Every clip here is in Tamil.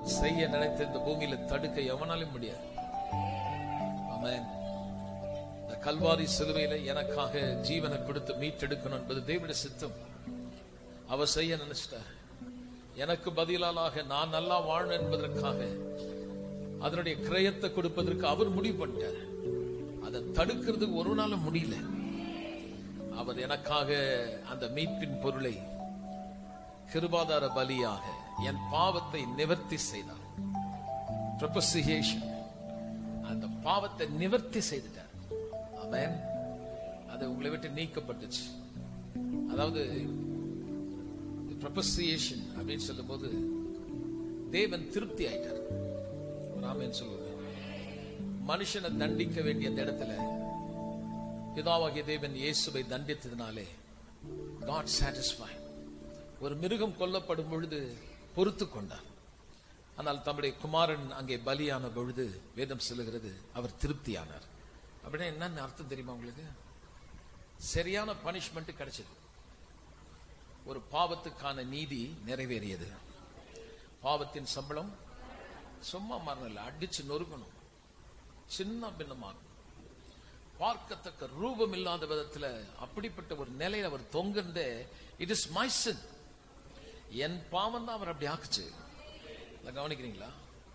செய்ய நினைத்த இந்த பூமியில தடுக்க எவனாலும் முடியாது ஆமென் இந்த கல்வாரி சிலுவையில எனக்காக ஜீவனை கொடுத்து மீட்டெடுக்கணும் என்பது தேவனுடைய சித்தம் அவர் செய்ய நினைச்சிட்டார் எனக்கு பதிலாளாக நான் நல்லா வாழணும் என்பதற்காக அதனுடைய கிரயத்தை கொடுப்பதற்கு அவர் முடிவு பண்ணிட்டார் அதை தடுக்கிறதுக்கு ஒரு நாளும் முடியல அவர் எனக்காக அந்த மீட்பின் பொருளை கிருபாதார பலியாக என் பாவத்தை நிவர்த்தி செய்தார் Propitiation. அந்த பாவத்தை நிவர்த்தி செய்துட்டார் ஆமென் அது உங்களை விட்டு நீக்கப்பட்டுச்சு அதாவது propitiation அப்படின்னு சொல்லும்போது தேவன் திருப்தி ஆயிட்டார் ராமன் சொல்லுவாங்க மனுஷனை தண்டிக்க வேண்டிய அந்த இடத்துல பிதாவாகிய தேவன் இயேசுவை தண்டித்ததினாலே காட் சாட்டிஸ்ஃபை ஒரு மிருகம் கொல்லப்படும் பொழுது பொறுத்து கொண்டார் ஆனால் தம்முடைய குமாரன் அங்கே பலியான பொழுது வேதம் சொல்லுகிறது அவர் திருப்தியானார் அப்படின்னா என்னன்னு அர்த்தம் தெரியுமா உங்களுக்கு சரியான பனிஷ்மெண்ட் கிடைச்சது ஒரு பாவத்துக்கான நீதி நிறைவேறியது பாவத்தின் சம்பளம் சும்மா மரணம் அடிச்சு நொறுக்கணும் சின்ன பின்னமாகும் பார்க்கத்தக்க ரூபம் இல்லாத விதத்துல அப்படிப்பட்ட ஒரு நிலையில அவர் தொங்குந்தே இட் இஸ் மை sin என் பாவம் தான் அவர் அப்படி ஆக்குச்சு இதை கவனிக்கிறீங்களா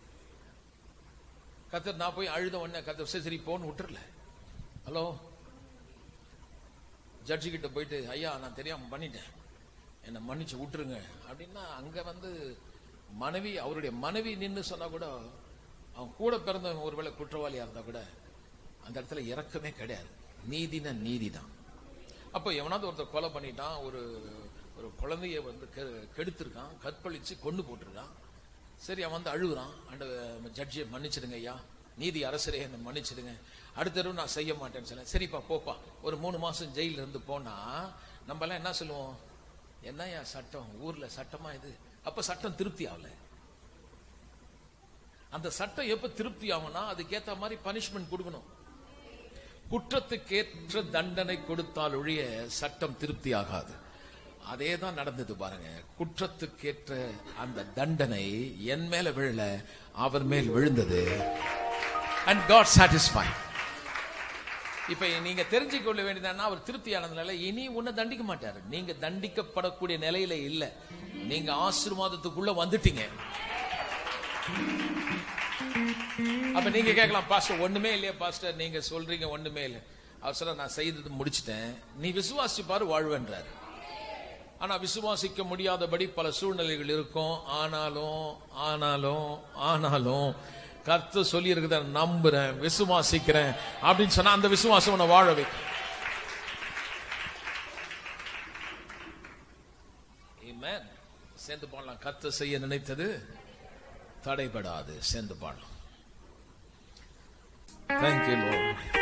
கத்தர் நான் போய் அழுத உடனே கத்தர் சரி சரி போன்னு விட்டுறல ஹலோ ஜட்ஜி கிட்ட போயிட்டு ஐயா நான் தெரியாம பண்ணிட்டேன் என்னை மன்னிச்சு விட்டுருங்க அப்படின்னா அங்க வந்து மனைவி அவருடைய மனைவி நின்னு சொன்னா கூட அவன் கூட பிறந்தவன் ஒருவேளை குற்றவாளியா இருந்தா கூட அந்த இடத்துல இறக்கமே கிடையாது நீதினா நீதி தான் அப்போ எவனாவது ஒருத்தர் கொலை பண்ணிட்டான் ஒரு ஒரு குழந்தைய வந்து கெ- கெடுத்திருக்கான் கற்பழிச்சு கொண்டு போட்டிருக்கான் சரி அவன் வந்து அழுகுறான் அந்த ஜட்ஜியை மன்னிச்சிடுங்க ஐயா நீதி அரசரே என்னை மன்னிச்சிடுங்க அடுத்த தடவை நான் செய்ய மாட்டேன்னு சொன்னேன் சரிப்பா போப்பா ஒரு மூணு மாசம் ஜெயில இருந்து போனா நம்ம எல்லாம் என்ன சொல்லுவோம் என்னய்யா சட்டம் ஊர்ல சட்டமா இது அப்ப சட்டம் திருப்தி ஆகல அந்த சட்டம் எப்ப திருப்தி ஆகும்னா அதுக்கேத்த மாதிரி பனிஷ்மெண்ட் கொடுக்கணும் குற்றத்துக்கேற்ற தண்டனை கொடுத்தால் ஒழிய சட்டம் திருப்தி ஆகாது அதே தான் நடந்தது பாருங்க குற்றத்துக்கேற்ற அந்த தண்டனை என் மேல விழல அவர் மேல் விழுந்தது அண்ட் காட் சாட்டிஸ்ஃபை இப்ப நீங்க தெரிஞ்சுக்க கொள்ள வேண்டியதுன்னா அவர் திருப்தி ஆனதுனால இனி உன்னை தண்டிக்க மாட்டாரு நீங்க தண்டிக்கப்படக்கூடிய நிலையில இல்ல நீங்க ஆசீர்வாதத்துக்குள்ள வந்துட்டீங்க அப்ப நீங்க கேட்கலாம் பாஸ்டர் ஒண்ணுமே இல்லையா பாஸ்டர் நீங்க சொல்றீங்க ஒண்ணுமே இல்லை அவர் சொல்ல நான் செய்தது முடிச்சிட்டேன் நீ விசுவாசி பாரு வாழ்வன்றாரு ஆனா விசுவாசிக்க முடியாதபடி பல சூழ்நிலைகள் இருக்கும் ஆனாலும் ஆனாலும் ஆனாலும் கர்த்த சொல்லி இருக்கிறத நம்புறேன் விசுவாசிக்கிறேன் அப்படின்னு சொன்னா அந்த விசுவாசம் உன்னை வாழ வைக்கும் Amen. சேர்ந்து பாடலாம் கர்த்த செய்ய நினைத்தது தடைபடாது சேர்ந்து பாடலாம் தேங்க்யூ Lord.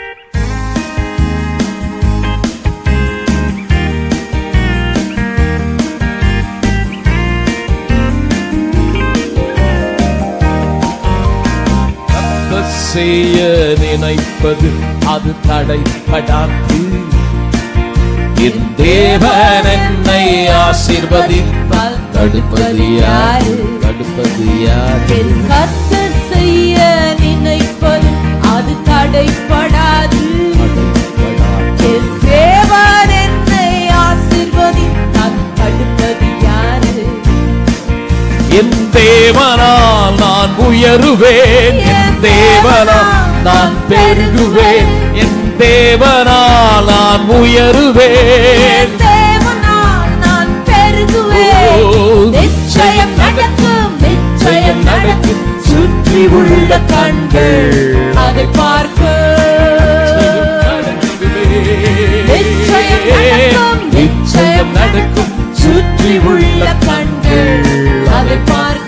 கர்த்தர் செய்ய நினைப்பது அது தடைபடாது என் தேவன் என்னை ஆசீர்வதித்தால் தடுப்பது யாரு தடுப்பது யாரு என் கர்த்தர் செய்ய நினைப்பது அது தடைப்படாது தடைபடாது என் தேவன் என்னை ஆசீர்வதித்தால் தடுப்பது யாரு என் தேவனால் நான் உயருவேன் என் தேவனால் நான் பெருகுவேன் என் தேவனால் நான் உயருவேன் என் தேவனால் நான் பெருகுவேன் ஓ, நிச்சயம் நடக்கும் நிச்சயம் நடக்கும் சுற்றி உள்ள கண்கள் அதை பார்க்க நிச்சயம் நடக்கும் நிச்சயம் நடக்கும் சுற்றி உள்ள கண்கள் அதை பார்க்க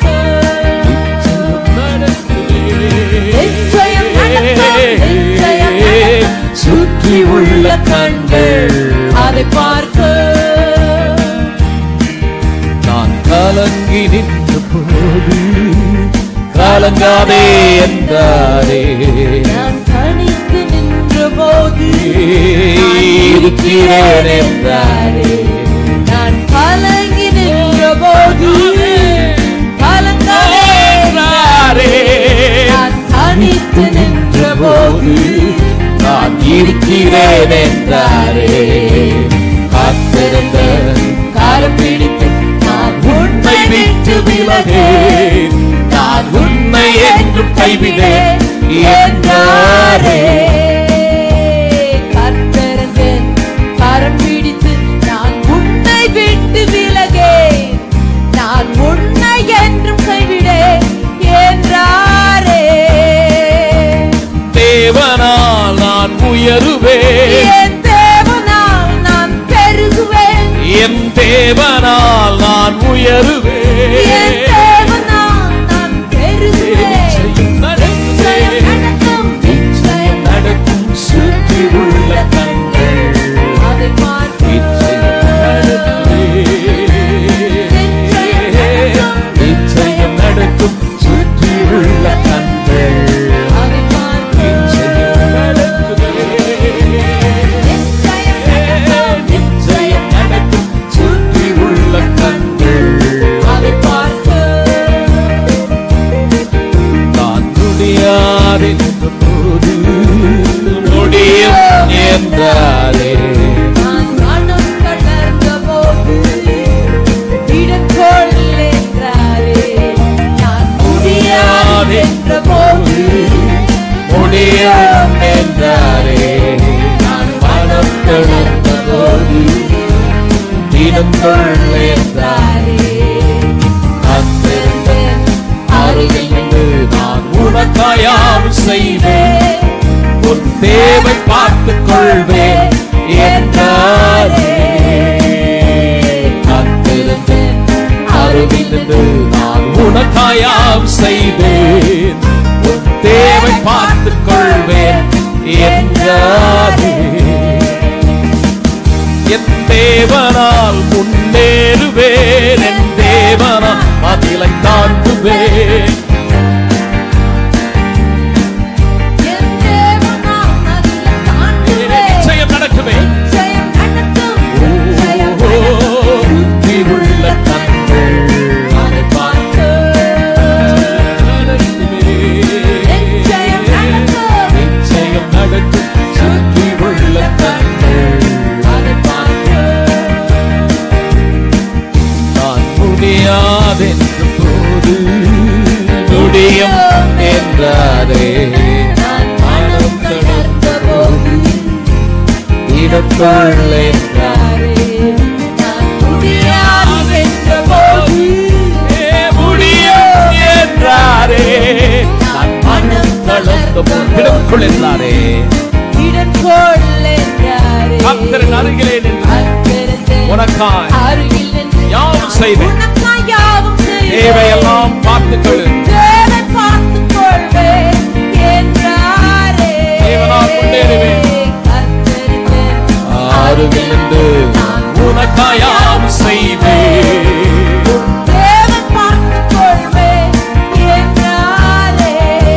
நிச்சயம் நடக்கும் நிச்சயம் நடக்கும் சுற்றி உள்ள கண்கள் அதை பார்க்க நான் கலங்கி நின்ற போது கலங்காதே என்றாரே நான் தனித்து நின்ற போது இருக்கிறேன் என்றாரே நான் கலங்கி நின்ற போது கலங்காதே என்றாரே. இருக்கிறேன் என்றாரே காத்திருந்த காரம் பிடித்து நான் உன்னை விட்டு விலகேன் நான் உன்னை என்றும் கைவிடேன் என்றாரே கர்த்தரந்தன் கரம் பிடித்து நான் உன்னை விட்டு விலகேன் நான் உன்னை என்றும் கைவிடேன் என்றாரே தேவனால் நான் உயருவேன் என் தேவனால் நான் பெருகுவேன் என் தேவனால் நான் என் உயருவேன் தேவனால் நான் பெருகுவேன் நிச்சயம் நிச்சயம் நடக்குவேன். நடக்கும் நிச்சயம் நடக்கும் சுற்றி உள்ள கண்கள் அதை பார்த்து நிச்சயம் நடக்குவேன். நிச்சயம் நடக்கும் சுற்றி உள்ள கண்கள் அதை பார்த்து நிச்சயம் நடக்குவேன். நிச்சயம் நடக்கும் நிச்சயம் நடக்கும் சுற்றி உள்ள கண்கள் அதை பார்த்து நான் முடியாதென்ற போது முடியும் என்றாரே நான் மனம் தளர்ந்த போது இடக்கொள் என்றாரே நான் முடியாதென்ற போது முடியும் என்றாரே நான் மனம் தளர்ந்த போது தினம் கொள் என்றாரே காத்திருந்தேன் அருகில் நின்று நான் உனக்காயாம் செய்வேன் உன் தேவை பார்த்துக் கொள்வேன் என்றாரே காத்திருந்தேன் அருகில் நின்று நான் உனக்காயாம் செய்வேன் உன் தேவை பார்த்துக் கொள்வேன் என்றாரே என் தேவனால் முன்னேறுவேன் என் தேவனால் மதிலை தாண்டுவேன் என் தேவனால் அதில் தாண்டுவேன் நிச்சயம் நடக்குவேன் நிச்சயம் நடக்கும் நிச்சயம் நடக்கும் சுற்றி உள்ள கண்கள் அதை பார்த்து நிச்சயம் நடக்கும் நிச்சயம் நடக்கும் சுற்றி உள்ள கண்கள் அதை பார்த்து நான் முடியாதென்ற போது முடியும் என்றாரே நான் மனம் தளர்ந்த போது இடத்தொள் என்றார் நான் முடியாது என்ற போது முடியும் என்றாரே நான் மனம் தளர்ந்த போது இடத்துக்குள் என்றாரே இடக்கொள் என்றாரே கர்த்தரின் அருகிலே நின்று கர்த்தரந்தன் உனக்காய் அருகில் நின்று யாவும் நான் செய்வேன். உனக்காய் யாவும் செய்வேன். தேவையெல்லாம் பார்த்துக் கொள்ளு தேவை பார்த்துக் கொள்வேன் என்றாரே. தேவனால் முன்னேறுவேன். கர்த்தரந்தன் அருகில் நின்று நான் உனக்காயாம் செய்வேன் தேவை பார்த்துக் கொள்வேன் என்றாரே.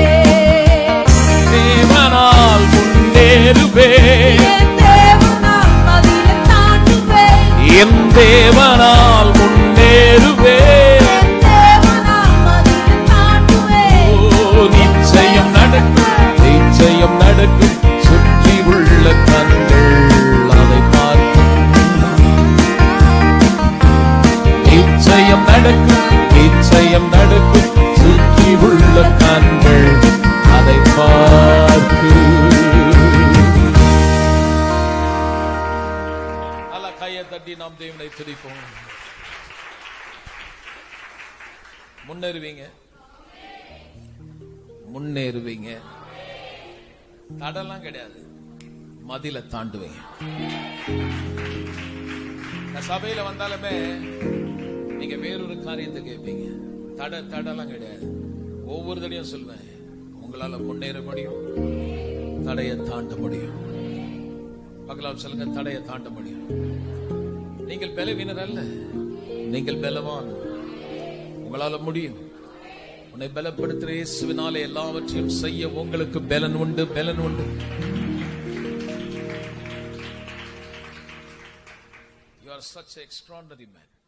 தேவனால் முன்னேறுவேன் என் தேவனால் மதிலை தாண்டுவேன். என் தேவனால் முன்னேறுவேன் என் தேவனால் மதிலை தாண்டுவேன். ஓ, நிச்சயம் நடக்கும் நிச்சயம் நடக்கும் சுற்றி உள்ள கண்கள் அதை பார்க்கும் நிச்சயம் நடக்கும் நிச்சயம் நடக்கும் சுற்றி உள்ள கண்கள் அதை பார்க்கும் நல்ல கையை தட்டி நாம் தேவனை துதிப்போம் முன்னேறுவீங்க முன்னேறுவீங்க தடெல்லாம் கிடையாது மதில தாண்டுவீங்க நான் சபையில வந்தாலுமே நீங்க வேறொரு காரியத்தை கேட்பீங்க தட தடெல்லாம் கிடையாது ஒவ்வொரு தடையும் சொல்வேன் உங்களால முன்னேற முடியும் தடையை தாண்ட முடியும் பகலாம் சொல்லுங்க தடையை தாண்ட முடியும் நீங்கள் பலவீனர் அல்ல நீங்கள் பலவான் உங்களால முடியும் உன்னை பலப்படுத்துற இயேசுவினாலே எல்லாவற்றையும் செய்ய உங்களுக்கு பலன் உண்டு பலன் உண்டு You are such an extraordinary man.